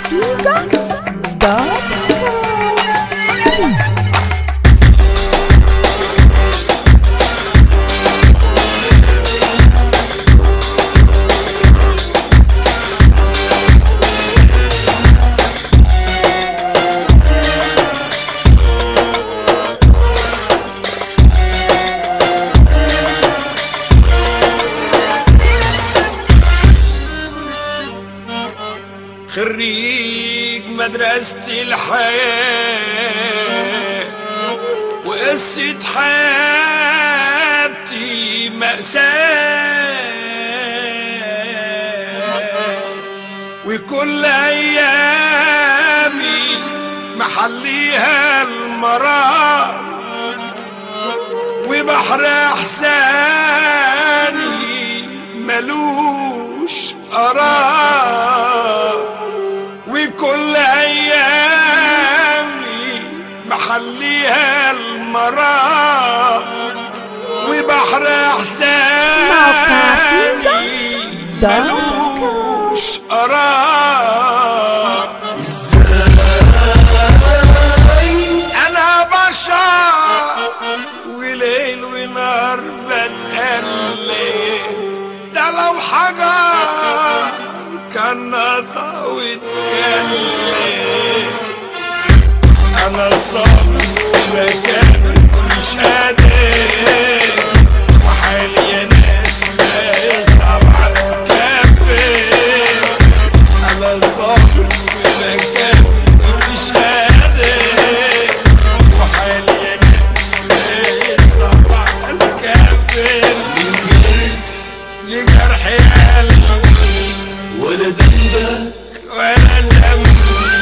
Papiga dot com. خريج مدرسة الحياة وقصة حياتي مأساة وكل أيامي محليها المرار وبحر احساني ملوش قرار وكل ايامي محليها المرار وبحر احساني ملوش قرار انا بشر وليل ونهار بتقلب ده لو حجر كان نطق واتكلم انا صابر مكان مش قادر وحالي يا ناس ما يصعب على الكافر انا صابر مكان مش قادر وحالي يا ناس ما يصعب على الكافر لجرح قلبي ولا ذنبك ولا ذنبي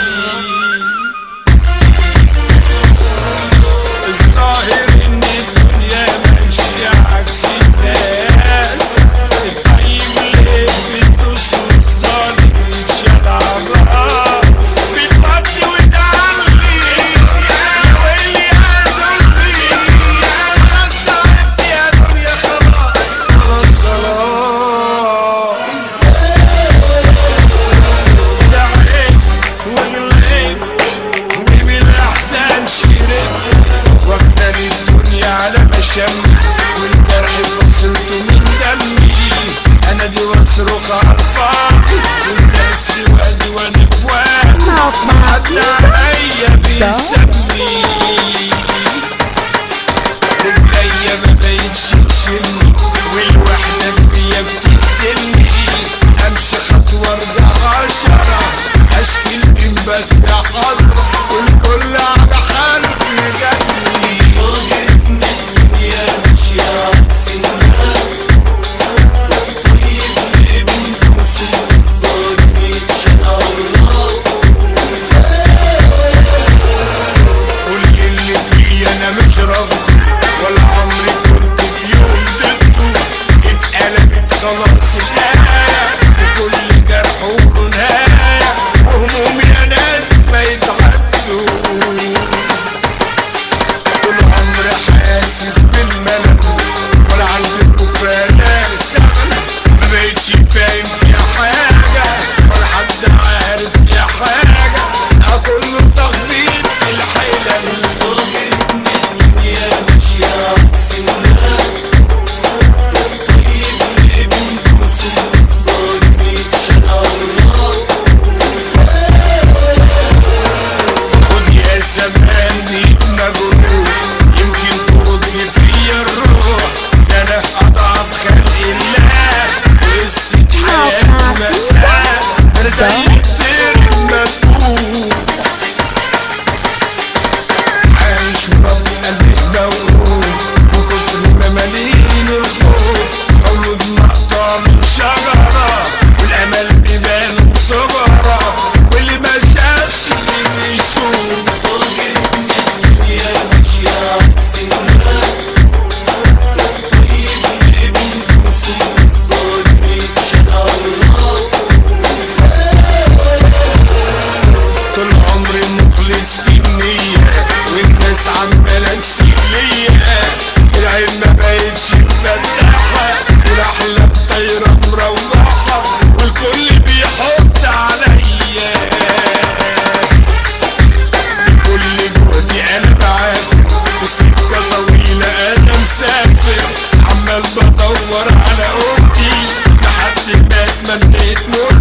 الظاهر ان الدنيا ماشية عكس الناس الطيب ليه بتدوس والظالم يتشال عالراس بتودي وتعلي يا ويلي يا ذنبي خلاص تعبت يا دنيا خلاص خلاص خلاص دعيت وغليت وبالأحسن شربت واخداني الدنيا على مشامي والجرح فصلته من دمي انا دي واصرخ على الفاضي والناس في وادي وانا في وادي حد عليا بيسمي رجليا ما بقتش تشيلني والوحدة فيا بتقتلني امشي خطوة ارجع عشرة اشكي الدين بس يا حسرة والكل على حالي يغني يا ماشية عكس الناس طيب ليه بندوس والظالم يتشال عالراس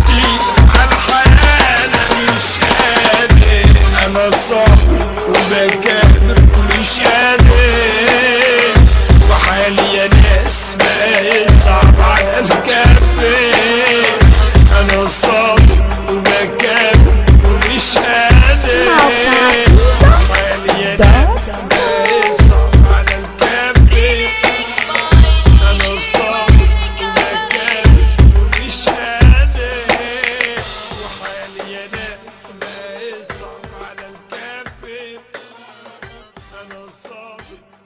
حياتي عالحياة انا مش قادر انا صاحي وبكابر مش قادر وحالي يا ناس بقى يصعب على الكافر انا صاحي وبكابر ومش قادر وحالي يا ناس بقى يصعب على الكافر انا صاحي وبكابر ومش قادر وحالي يا ناس بقى يصعب على الكافر انا صابر